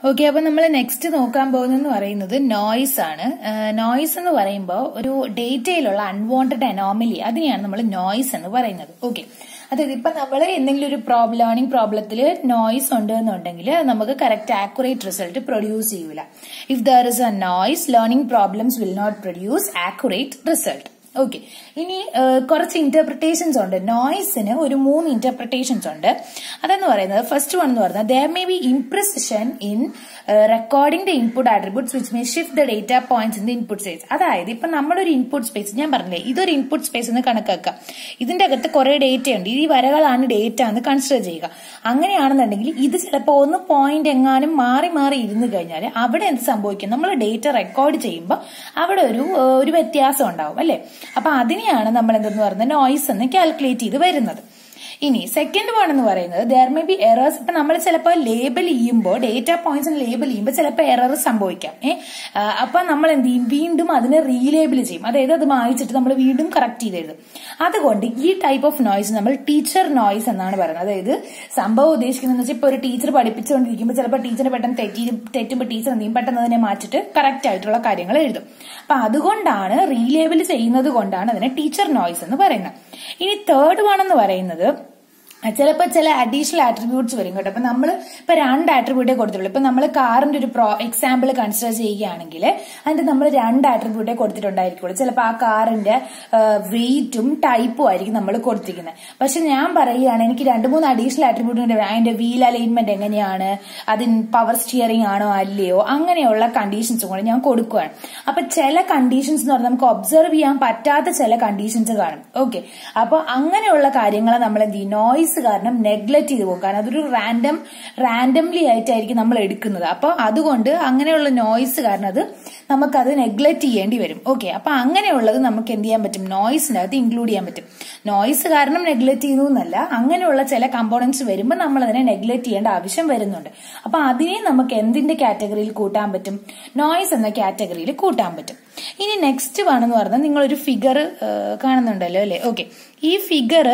Okay അപ്പൊ നമ്മൾ next നോക്കാൻ പോകുന്നതെന്ന് പറയുന്നത് നോയ്സ് ആണ് നോയ്സ് എന്ന് പറയുമ്പോൾ ഒരു ഡേറ്റയിലുള്ള അൺവാണ്ടഡ് അനോമലി അതിനെയാണ് നമ്മൾ നോയ്സ് എന്ന് പറയുന്നത് ഓക്കെ അതായത് ഇപ്പൊ നമ്മൾ എന്തെങ്കിലും ഒരു പ്രോബ്ലം ലേണിംഗ് പ്രോബ്ലത്തിൽ നോയ്സ് ഉണ്ട് എന്നുണ്ടെങ്കിൽ നമുക്ക് കറക്റ്റ് ആക്യുറേറ്റ് റിസൾട്ട് പ്രൊഡ്യൂസ് ചെയ്യൂല if there is a noise learning problems will not produce accurate result okay ഇനി കുറച്ച് ഇന്റർപ്രിട്ടേഷൻസ് ഉണ്ട് നോയ്സിന് ഒരു മൂന്ന് ഇന്റർപ്രിട്ടേഷൻസ് ഉണ്ട് അതെന്ന് പറയുന്നത് ഫസ്റ്റ് വൺ എന്ന് പറയുന്നത് there may be impression in recording the input attributes which may shift the data points in the input space അതായത് ഇപ്പൊ നമ്മുടെ ഒരു ഇൻപുട്ട് സ്പേസ് ഞാൻ പറഞ്ഞില്ലേ ഇതൊരു ഇൻപുട്ട് സ്പേസ് എന്ന് കണക്കാക്കുക ഇതിന്റെ അകത്ത് കുറെ ഡേറ്റ ഉണ്ട് ഈ വരകളാണ് ഡേറ്റ എന്ന് കൺസിഡർ ചെയ്യുക അങ്ങനെയാണെന്നുണ്ടെങ്കിൽ ഇത് ചിലപ്പോൾ ഒന്ന് പോയിന്റ് എങ്ങാനും മാറി മാറി ഇരുന്ന് കഴിഞ്ഞാൽ അവിടെ എന്ത് സംഭവിക്കും നമ്മൾ ഡേറ്റ റെക്കോർഡ് ചെയ്യുമ്പോൾ അവിടെ ഒരു ഒരു വ്യത്യാസം ഉണ്ടാവും അല്ലെ അപ്പൊ അതിനെയാണ് നമ്മൾ എന്തെന്ന് പറയുന്നത് നോയ്സ് എന്ന് കാൽക്കുലേറ്റ് ചെയ്ത് വരുന്നത് ഇനി സെക്കൻഡ് വൺ എന്ന് പറയുന്നത് ദർ മേ ബി എറേഴ്സ് ഇപ്പൊ നമ്മൾ ചിലപ്പോൾ ലേബൽ ചെയ്യുമ്പോൾ ഡേറ്റ പോയിന്റ്സിന് ലേബൽ ചെയ്യുമ്പോൾ ചിലപ്പോൾ എറർ സംഭവിക്കാം ഏഹ് അപ്പൊ നമ്മൾ എന്ത് ചെയ്യും വീണ്ടും അതിനെ റീലേബിൾ ചെയ്യും അതായത് അത് മായിച്ചിട്ട് നമ്മൾ വീണ്ടും കറക്റ്റ് ചെയ്ത് എഴുതും അതുകൊണ്ട് ഈ ടൈപ്പ് ഓഫ് നോയ്സ് നമ്മൾ ടീച്ചർ നോയ്സ് എന്നാണ് പറയുന്നത് അതായത് സംഭവം ഉദ്ദേശിക്കുന്നത് വെച്ചാൽ ഇപ്പൊ ഒരു ടീച്ചർ പഠിപ്പിച്ചുകൊണ്ടിരിക്കുമ്പോൾ ചിലപ്പോൾ ടീച്ചറിന് പെട്ടെന്ന് തെറ്റി തെറ്റുമ്പോൾ ടീച്ചർ എന്ത് ചെയ്യും പെട്ടെന്ന് അതിനെ മാറ്റിട്ട് കറക്റ്റ് ആയിട്ടുള്ള കാര്യങ്ങൾ എഴുതും അപ്പൊ അതുകൊണ്ടാണ് റീലേബിൾ ചെയ്യുന്നത് കൊണ്ടാണ് അതിനെ ടീച്ചർ നോയ്സ് എന്ന് പറയുന്നത് ഇനി തേർഡ് വൺ എന്ന് പറയുന്നത് ചിലപ്പോൾ ചില അഡീഷണൽ ആട്രിബ്യൂട്ട്സ് വരും കേട്ടോ അപ്പൊ നമ്മൾ ഇപ്പൊ രണ്ട് ആട്രിബ്യൂട്ടേ കൊടുത്തിട്ടുള്ളൂ ഇപ്പൊ നമ്മൾ കാറിന്റെ ഒരു പ്രോ എക്സാമ്പിൾ കൺസിഡർ ചെയ്യുകയാണെങ്കിൽ അതിന്റെ നമ്മൾ രണ്ട് ആട്രിബ്യൂട്ടേ കൊടുത്തിട്ടുണ്ടായിരിക്കുള്ളൂ ചിലപ്പോൾ ആ കാറിന്റെ വെയിറ്റും ടൈപ്പും ആയിരിക്കും നമ്മൾ കൊടുത്തിരിക്കുന്നത് പക്ഷെ ഞാൻ പറയുകയാണ് എനിക്ക് രണ്ട് മൂന്ന് അഡീഷണൽ ആട്രിബ്യൂട്ട് അതിന്റെ വീൽ അലൈൻമെന്റ് എങ്ങനെയാണ് അതിന് പവർ സ്റ്റിയറിംഗ് ആണോ അല്ലയോ അങ്ങനെയുള്ള കണ്ടീഷൻസും കൂടെ ഞാൻ കൊടുക്കുകയാണ് അപ്പൊ ചില കണ്ടീഷൻസ് എന്ന് പറഞ്ഞാൽ നമുക്ക് ഒബ്സർവ് ചെയ്യാൻ പറ്റാത്ത ചില കണ്ടീഷൻസ് കാണും ഓക്കെ അപ്പൊ അങ്ങനെയുള്ള കാര്യങ്ങൾ നമ്മൾ എന്ത് ചെയ്യും നോയ്സ് കാരണം നെഗ്ലക്ട് ചെയ്ത് പോകും കാരണം അതൊരു റാൻഡം റാൻഡംലി ആയിട്ടായിരിക്കും നമ്മൾ എടുക്കുന്നത് അപ്പൊ അതുകൊണ്ട് അങ്ങനെയുള്ള നോയ്സ് കാരണം അത് നമുക്കത് നെഗ്ലക്ട് ചെയ്യേണ്ടി വരും ഓക്കെ അപ്പൊ അങ്ങനെയുള്ളത് നമുക്ക് എന്ത് ചെയ്യാൻ പറ്റും നോയ്സിനകത്ത് ഇൻക്ലൂഡ് ചെയ്യാൻ പറ്റും നോയ്സ് കാരണം നെഗ്ലക്ട് ചെയ്യുന്നു എന്നല്ല അങ്ങനെയുള്ള ചില കമ്പോണൻസ് വരുമ്പോൾ നമ്മൾ അതിനെ നെഗ്ലക്ട് ചെയ്യേണ്ട ആവശ്യം വരുന്നുണ്ട് അപ്പൊ അതിനെ നമുക്ക് എന്തിന്റെ കാറ്റഗറിയിൽ കൂട്ടാൻ പറ്റും നോയ്സ് എന്ന കാറ്റഗറിയിൽ കൂട്ടാൻ പറ്റും ഇനി നെക്സ്റ്റ് വേണമെന്ന് പറഞ്ഞാൽ നിങ്ങളൊരു ഫിഗർ കാണുന്നുണ്ടല്ലോ അല്ലെ ഓക്കെ ഈ ഫിഗർ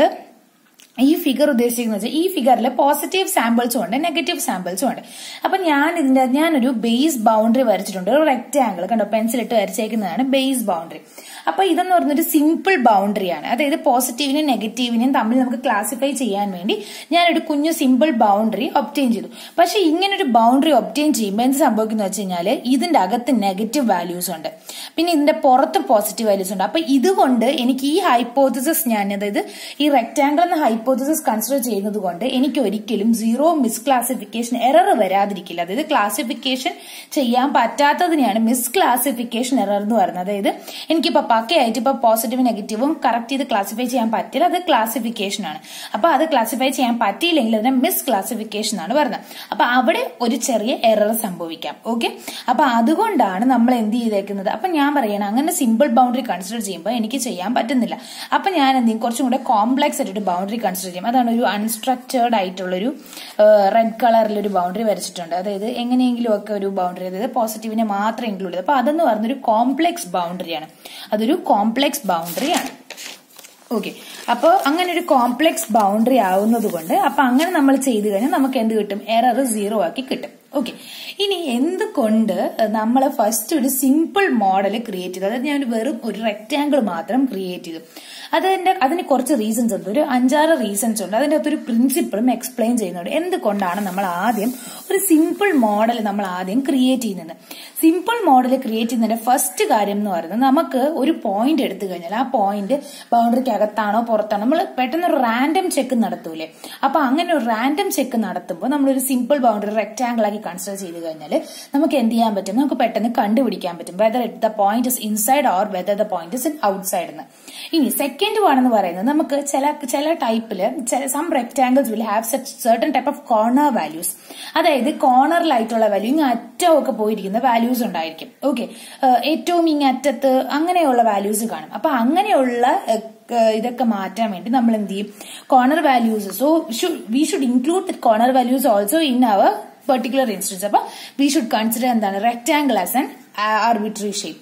ഈ ഫിഗർ ഉദ്ദേശിക്കുന്നത് വെച്ചാൽ ഈ ഫിഗറിൽ പോസിറ്റീവ് സാമ്പിൾസും ഉണ്ട് നെഗറ്റീവ് സാമ്പിൾസും ഉണ്ട് അപ്പൊ ഞാൻ ഇതിന്റെ ഞാനൊരു ബേസ് ബൗണ്ടറി വരച്ചിട്ടുണ്ട് ഒരു റെക്ടാങ്കിൾ കണ്ടോ പെൻസിൽ ഇട്ട് വരച്ചേക്കുന്നതാണ് ബേസ് ബൗണ്ടറി അപ്പൊ ഇതെന്ന് പറഞ്ഞൊരു സിമ്പിൾ ബൗണ്ടറിയാണ് അതായത് പോസിറ്റീവിനെയും നെഗറ്റീവിനെയും തമ്മിൽ നമുക്ക് ക്ലാസിഫൈ ചെയ്യാൻ വേണ്ടി ഞാനൊരു കുഞ്ഞു സിമ്പിൾ ബൗണ്ടറി ഒപ്റ്റെയിൻ ചെയ്തു പക്ഷെ ഇങ്ങനെ ഒരു ബൗണ്ടറി ഒപ്റ്റെയിൻ ചെയ്യുമ്പോൾ എന്ത് സംഭവിക്കുന്നു വെച്ച് കഴിഞ്ഞാൽ ഇതിന്റെ അകത്ത് നെഗറ്റീവ് വാല്യൂസ് ഉണ്ട് പിന്നെ ഇതിന്റെ പുറത്ത് പോസിറ്റീവ് വാല്യൂസ് ഉണ്ട് അപ്പൊ ഇതുകൊണ്ട് എനിക്ക് ഈ ഹൈപ്പോസിസ് ഞാൻ അതായത് ഈ റെക്ടാങ്കിൾ എന്ന ഹൈപ്പോസിസ് കൺസിഡർ ചെയ്യുന്നത് കൊണ്ട് എനിക്ക് ഒരിക്കലും സീറോ മിസ് ക്ലാസിഫിക്കേഷൻ എറർ വരാതിരിക്കില്ല അതായത് ക്ലാസിഫിക്കേഷൻ ചെയ്യാൻ പറ്റാത്തതിനെയാണ് മിസ് ക്ലാസിഫിക്കേഷൻ എറർ എന്ന് പറയുന്നത് അതായത് എനിക്കിപ്പോ പക്കയായിട്ട് ഇപ്പൊ പോസിറ്റീവ് നെഗറ്റീവും കറക്റ്റ് ചെയ്ത് ക്ലാസിഫൈ ചെയ്യാൻ പറ്റില്ല അത് ക്ലാസിഫിക്കേഷൻ ആണ് അപ്പൊ അത് ക്ലാസിഫൈ ചെയ്യാൻ പറ്റിയില്ലെങ്കിൽ അതിനെ മിസ് ക്ലാസിഫിക്കേഷൻ ആണ് പറയുന്നത് അപ്പൊ അവിടെ ഒരു ചെറിയ എറർ സംഭവിക്കാം ഓക്കെ അപ്പൊ അതുകൊണ്ടാണ് നമ്മൾ എന്ത് ചെയ്തേക്കുന്നത് അപ്പൊ ഞാൻ പറയണം അങ്ങനെ സിമ്പിൾ ബൗണ്ടറി കൺസിഡർ ചെയ്യുമ്പോൾ എനിക്ക് ചെയ്യാൻ പറ്റുന്നില്ല അപ്പൊ ഞാൻ എന്ത് ചെയ്യും കുറച്ചും കൂടെ കോംപ്ലക്സ് ആയിട്ട് ബൗണ്ടറി കൺസിഡർ ചെയ്യും അതാണ് ഒരു അൺസ്ട്രക്ചേർഡ് ആയിട്ടുള്ളൊരു റെഡ് കളറിൽ ഒരു ബൗണ്ടറി വരച്ചിട്ടുണ്ട് അതായത് എങ്ങനെയെങ്കിലും ഒക്കെ ഒരു ബൗണ്ടറി അതായത് പോസിറ്റീവിനെ മാത്രം ഇൻക്ലൂഡ് ചെയ്ത് അപ്പൊ അതെന്ന് പറഞ്ഞൊരു കോംപ്ലക്സ് ബൗണ്ടറിയാണ് അതൊരു കോംപ്ലക്സ് ബൗണ്ടറിയാണ് ഓക്കെ അപ്പോൾ അങ്ങനെ ഒരു കോംപ്ലക്സ് ബൗണ്ടറി ആവുന്നത് കൊണ്ട് അപ്പൊ അങ്ങനെ നമ്മൾ ചെയ്തു കഴിഞ്ഞാൽ നമുക്ക് എന്ത് കിട്ടും എറർ സീറോ ആക്കി കിട്ടും ഓക്കെ ഇനി എന്തുകൊണ്ട് നമ്മൾ ഫസ്റ്റ് ഒരു സിമ്പിൾ മോഡൽ ക്രിയേറ്റ് ചെയ്തു അതായത് ഞാൻ വെറും ഒരു റെക്റ്റാങ്കിൾ മാത്രം ക്രിയേറ്റ് ചെയ്തു അതിന്റെ അതിന് കുറച്ച് റീസൺസ് ഉണ്ട് ഒരു അഞ്ചാറ് റീസൺസ് ഉണ്ട് അതിന്റെ അകത്തൊരു പ്രിൻസിപ്പിളും എക്സ്പ്ലെയിൻ ചെയ്യുന്നുണ്ട് എന്തുകൊണ്ടാണ് നമ്മൾ ആദ്യം ഒരു സിമ്പിൾ മോഡൽ നമ്മൾ ആദ്യം ക്രിയേറ്റ് ചെയ്യുന്നത് സിമ്പിൾ മോഡൽ ക്രിയേറ്റ് ചെയ്യുന്നതിന്റെ ഫസ്റ്റ് കാര്യം എന്ന് പറയുന്നത് നമുക്ക് ഒരു പോയിന്റ് എടുത്തു കഴിഞ്ഞാൽ ആ പോയിന്റ് ബൗണ്ടറിക്ക് അകത്താണോ പുറത്താണോ നമ്മൾ പെട്ടെന്ന് ഒരു റാൻഡം ചെക്ക് നടത്തൂലേ അപ്പൊ അങ്ങനെ ഒരു റാൻഡം ചെക്ക് നടത്തുമ്പോൾ നമ്മൾ ഒരു സിമ്പിൾ ബൗണ്ടറി റെക്ടാങ്കിൾ ആക്കി കൺസിഡർ ചെയ്ത് കഴിഞ്ഞാൽ നമുക്ക് എന്ത് ചെയ്യാൻ പറ്റും നമുക്ക് പെട്ടെന്ന് കണ്ടുപിടിക്കാൻ പറ്റും whether it the point is inside or whether the point is in outside എന്ന് ഇനി സെക്കൻഡ് വൺ എന്ന് പറയുന്നത് നമുക്ക് ചില ചില ടൈപ്പില് some rectangles will have certain type of corner values അതായത് കോർണറിലായിട്ടുള്ള വാല്യൂ ഇങ്ങ് അറ്റമൊക്കെ പോയിരിക്കുന്ന വാല്യൂസ് ഉണ്ടായിരിക്കും ഓക്കെ ഏറ്റവും ഇങ്ങ് അറ്റത്ത് അങ്ങനെയുള്ള വാല്യൂസ് കാണും അപ്പൊ അങ്ങനെയുള്ള ഇതൊക്കെ മാറ്റാൻ വേണ്ടി നമ്മൾ എന്ത് ചെയ്യും corner values so we should include the corner values also in our particular instance അപ്പൊ വി ഷുഡ് കൺസിഡർ എന്താണ് rectangle as an arbitrary shape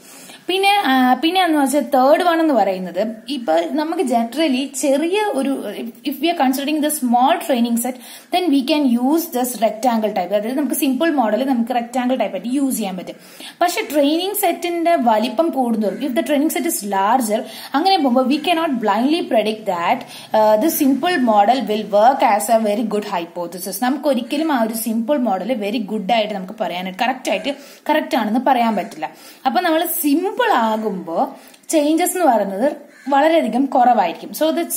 പിന്നെ ആ, പിന്നെ എന്ന് വെച്ചാൽ തേർഡ് വൺ എന്ന് പറയുന്നത് ഇപ്പൊ നമുക്ക് ജനറലി ചെറിയ ഒരു if we are considering the small training set then we can use this rectangle type അതായത് നമുക്ക് സിമ്പിൾ മോഡൽ നമുക്ക് റെക്ടാംഗിൾ ടൈപ്പ് ആയിട്ട് യൂസ് ചെയ്യാൻ പറ്റും പക്ഷെ ട്രെയിനിങ് സെറ്റിന്റെ വലിപ്പം കൂടുന്നതോറും if the training set is larger അങ്ങനെ പോകുമ്പോൾ we cannot blindly predict that the simple model will work as a very good hypothesis നമുക്ക് ഒരിക്കലും ആ ഒരു സിമ്പിൾ മോഡൽ വെരി ഗുഡ് ആയിട്ട് നമുക്ക് പറയാനായിട്ട് കറക്റ്റ് ആയിട്ട് കറക്റ്റ് ആണെന്ന് പറയാൻ പറ്റില്ല അപ്പൊ നമ്മൾ സിമ്പിൾ ആകുമ്പോൾ ചേഞ്ചസ് എന്ന് പറയുന്നത് വളരെയധികം കുറവായിരിക്കും so the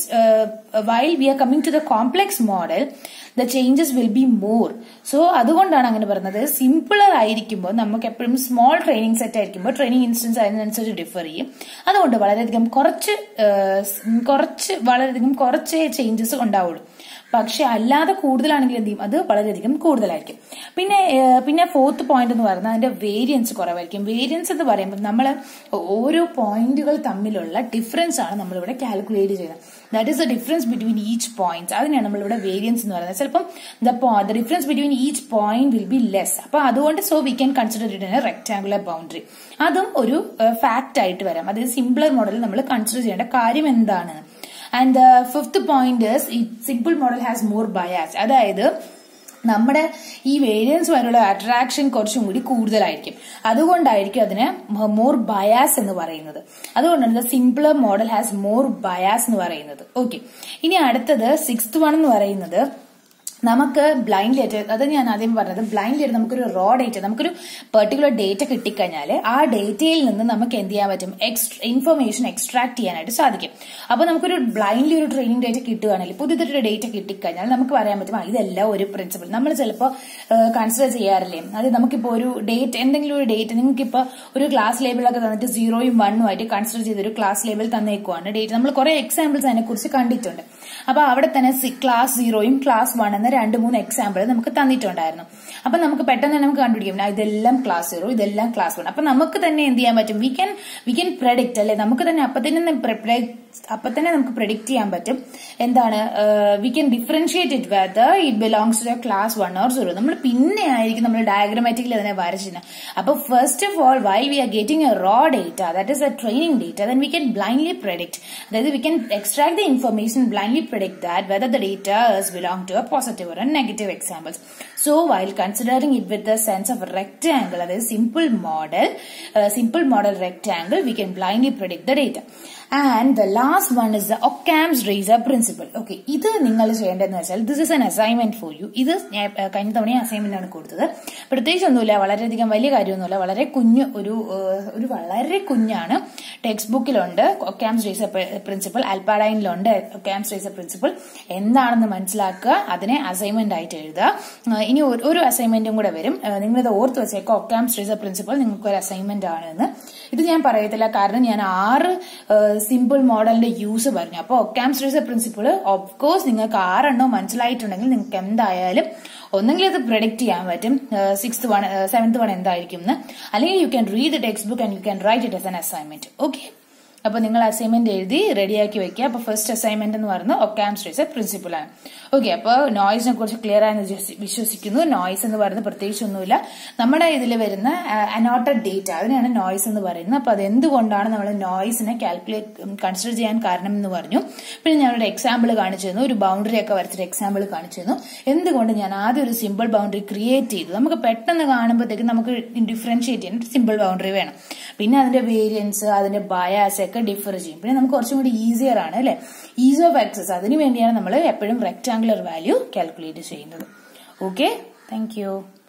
while we are coming to the complex model the changes will be more so അതുകൊണ്ടാണ് അങ്ങനെ പറയുന്നത് സിമ്പിളർ ആയിരിക്കുമ്പോൾ നമുക്ക് എപ്പോഴും സ്മോൾ ട്രെയിനിങ് സെറ്റ് ആയിരിക്കുമ്പോൾ ട്രെയിനിങ് ഇൻസ്റ്റൻസ് അതിനനുസരിച്ച് ഡിഫർ ചെയ്യും അതുകൊണ്ട് വളരെയധികം കുറച്ച് ഏഹ്, കുറച്ച് വളരെയധികം കുറച്ച് ചേഞ്ചസ് ഉണ്ടാവുള്ളൂ പക്ഷെ അല്ലാതെ കൂടുതലാണെങ്കിൽ എന്ത് ചെയ്യും അത് വളരെയധികം കൂടുതലായിരിക്കും പിന്നെ ഏഹ്, പിന്നെ ഫോർത്ത് പോയിന്റ് എന്ന് പറയുന്നത് അതിന്റെ വേരിയൻസ് കുറവായിരിക്കും വേരിയൻസ് എന്ന് പറയുമ്പോൾ നമ്മൾ ഓരോ പോയിന്റുകൾ തമ്മിലുള്ള ഡിഫറൻസ് ആണ് നമ്മളിവിടെ കാൽക്കുലേറ്റ് ചെയ്യുന്നത് that is the difference between each point അതിനാണ് നമ്മളിവിടെ വേരിയൻസ് എന്ന് പറയുന്നത് ചിലപ്പം the difference between each point will be less അപ്പൊ അതുകൊണ്ട് so we can consider it in rectangular boundary അതും ഒരു ഫാക്ട് ആയിട്ട് വരാം അതായത് സിംപ്ലർ മോഡൽ നമ്മൾ കൺസിഡർ ചെയ്യേണ്ട കാര്യം എന്താണ് and the fifth point simple model has more bias അതായത് നമ്മുടെ ഈ വേരിയൻസ് വരെയുള്ള അട്രാക്ഷൻ കുറച്ചും കൂടി കൂടുതലായിരിക്കും അതുകൊണ്ടായിരിക്കും അതിന് മോർ ബയാസ് എന്ന് പറയുന്നത് അതുകൊണ്ടാണ് the simpler model has more bias എന്ന് പറയുന്നത് ഓക്കെ ഇനി അടുത്തത് സിക്സ്ത് വൺ എന്ന് പറയുന്നത് നമുക്ക് ബ്ലൈൻഡ് ഡേറ്റ അത് ഞാൻ ആദ്യം പറഞ്ഞത് ബ്ലൈൻഡ് ഡേറ്റ നമുക്കൊരു റോ ഡേറ്റ നമുക്കൊരു പെർട്ടിക്കുലർ ഡേറ്റ കിട്ടിക്കഴിഞ്ഞാൽ ആ ഡേറ്റയിൽ നിന്ന് നമുക്ക് എന്ത് ചെയ്യാൻ പറ്റും ഇൻഫർമേഷൻ എക്സ്ട്രാക്ട് ചെയ്യാനായിട്ട് സാധിക്കും അപ്പൊ നമുക്കൊരു ബ്ലൈൻഡ്ലി ഒരു ട്രെയിനിങ് ഡേറ്റ കിട്ടുകയാണെങ്കിൽ പുതിയതൊരു ഡേറ്റ കിട്ടിക്കഴിഞ്ഞാൽ നമുക്ക് പറയാൻ പറ്റും ആ, ഇതെല്ലാം ഒരു പ്രിൻസിപ്പിൾ നമ്മൾ ചിലപ്പോൾ കൺസിഡർ ചെയ്യാറില്ലേ അത് നമുക്കിപ്പോൾ ഒരു ഡേറ്റ് എന്തെങ്കിലും ഒരു ഡേറ്റ് നിങ്ങൾക്കിപ്പോൾ ഒരു ക്ലാസ് ലേബിളൊക്കെ തന്നിട്ട് സീറോയും വണ്ണും ആയിട്ട് കൺസിഡർ ചെയ്തൊരു ക്ലാസ് ലേബിൾ തന്നേക്കുവാണ് ഡേറ്റ് നമ്മൾ കുറെ എക്സാമ്പിൾസ് അതിനെക്കുറിച്ച് കണ്ടിട്ടുണ്ട് അപ്പൊ അവിടെ തന്നെ ക്ലാസ് സീറോയും ക്ലാസ് വൺ എന്ന രണ്ട് മൂന്ന് എക്സാമ്പിൾ നമുക്ക് തന്നിട്ടുണ്ടായിരുന്നു അപ്പൊ നമുക്ക് പെട്ടെന്ന് തന്നെ നമുക്ക് കണ്ടുപിടിക്കും ആ, ഇതെല്ലാം ക്ലാസ് സീറോ ഇതെല്ലാം ക്ലാസ് വൺ അപ്പൊ നമുക്ക് തന്നെ എന്ത് ചെയ്യാൻ പറ്റും we can we can predict അല്ലെ നമുക്ക് തന്നെ അപ്പൊ തന്നെ pre- അപ്പൊ തന്നെ നമുക്ക് പ്രഡിക്റ്റ് ചെയ്യാൻ പറ്റും എന്താണ് we can differentiate it whether it belongs to class one or zero നമ്മൾ പിന്നെ ആയിരിക്കും നമ്മൾ ഡയഗ്രമാറ്റിക്കലി അതിനെ വരച്ചിരുന്നത് അപ്പൊ first of all why we are getting a raw data that is a training data then we can blindly predict അതായത് we can extract the information blindly predict that whether the data is belong to a positive or a negative examples. So while considering it with the sense of a rectangle, that is simple model, uh, simple model rectangle, we can blindly predict the data. And the last one is the Occam's razor principle. Okay, ഇത് നിങ്ങൾ ചെയ്യേണ്ടതെന്ന് വെച്ചാൽ this is an assignment for you ഇത് ഞാൻ ഏഹ്, കഴിഞ്ഞ തവണ assignment ആണ് കൊടുത്തത് പ്രത്യേകിച്ച് ഒന്നുമില്ല വളരെയധികം വലിയ കാര്യമൊന്നുമില്ല വളരെ കുഞ്ഞു ഒരു ഏഹ്, ഒരു വളരെ കുഞ്ഞാണ് ടെക്സ്റ്റ് ബുക്കിലുണ്ട് ഒക്കാംസ് റേസർ പ്രിൻസിപ്പൽ അൽപ്പാഡൈനിലുണ്ട് ഒക്കാംസ് റേസർ പ്രിൻസിപ്പൽ എന്താണെന്ന് മനസ്സിലാക്കുക അതിനെ അസൈൻമെന്റ് ആയിട്ട് എഴുതുക ആ, ഇനി ഒരു- ഒരു അസൈൻമെന്റും കൂടെ വരും ആ, നിങ്ങളിത് ഓർത്ത് വെച്ചേക്കുക ഒക്കാംസ് റേസർ പ്രിൻസിപ്പൽ നിങ്ങൾക്ക് ഒരു അസൈൻമെന്റ് ആണ് എന്ന് ഇത് ഞാൻ പറയത്തില്ല കാരണം ഞാൻ ആറ് സിമ്പിൾ മോഡലിന്റെ യൂസ് പറഞ്ഞു അപ്പോൾ Occam's razor principle of course നിങ്ങൾക്ക് ആറെണ്ണോ മനസ്സിലായിട്ടുണ്ടെങ്കിൽ നിങ്ങൾക്ക് എന്തായാലും ഒന്നെങ്കിൽ ഇത് പ്രഡിക്റ്റ് ചെയ്യാൻ പറ്റും സിക്സ്ത് വൺ സെവൻത് വൺ എന്തായിരിക്കും എന്ന് അല്ലെങ്കിൽ you can read the text book and you can write it as an assignment okay അപ്പൊ നിങ്ങൾ അസൈൻമെന്റ് എഴുതി റെഡിയാക്കി വെക്കുക അപ്പൊ ഫസ്റ്റ് അസൈൻമെന്റ് എന്ന് പറയുന്നത് ഒക്കാംസ് റേസർ പ്രിൻസിപ്പിൾ ആണ് ഓക്കെ അപ്പോൾ നോയ്സിനെ കുറിച്ച് ക്ലിയർ ആയെന്ന് വിശ്വസി- വിശ്വസിക്കുന്നു നോയ്സ് എന്ന് പറയുന്നത് പ്രത്യേകിച്ച് ഒന്നുമില്ല നമ്മുടെ ഇതിൽ വരുന്ന അനോട്ടഡ് ഡേറ്റ അതിനാണ് നോയ്സ് എന്ന് പറയുന്നത് അപ്പൊ അത് എന്തുകൊണ്ടാണ് നമ്മൾ നോയ്സിനെ കാൽക്കുലേറ്റ് കൺസിഡർ ചെയ്യാൻ കാരണം എന്ന് പറഞ്ഞു പിന്നെ ഞാനൊരു എക്സാമ്പിൾ കാണിച്ചു തന്നു ഒരു ബൗണ്ടറി ഒക്കെ വരച്ചിട്ട് എക്സാമ്പിൾ കാണിച്ചു തന്നു എന്തുകൊണ്ട് ഞാൻ ആദ്യം ഒരു സിമ്പിൾ ബൗണ്ടറി ക്രിയേറ്റ് ചെയ്തു നമുക്ക് പെട്ടെന്ന് കാണുമ്പോഴത്തേക്ക് നമുക്ക് ഡിഫറൻഷിയേറ്റ് ചെയ്യാൻ ഒരു സിമ്പിൾ ബൗണ്ടറി വേണം പിന്നെ അതിന്റെ വേരിയൻസ് അതിന്റെ ബയാസ് ഒക്കെ ഡിഫർ ചെയ്യും പിന്നെ നമുക്ക് കുറച്ചും കൂടി ഈസിയർ ആണ് അല്ലെ ഈസി ഓഫ് ആക്സസ് അതിന് വേണ്ടിയാണ് നമ്മൾ എപ്പോഴും റെക്ടാങ്കുലർ വാല്യൂ കാൽക്കുലേറ്റ് ചെയ്യുന്നത് ഓക്കെ താങ്ക് യു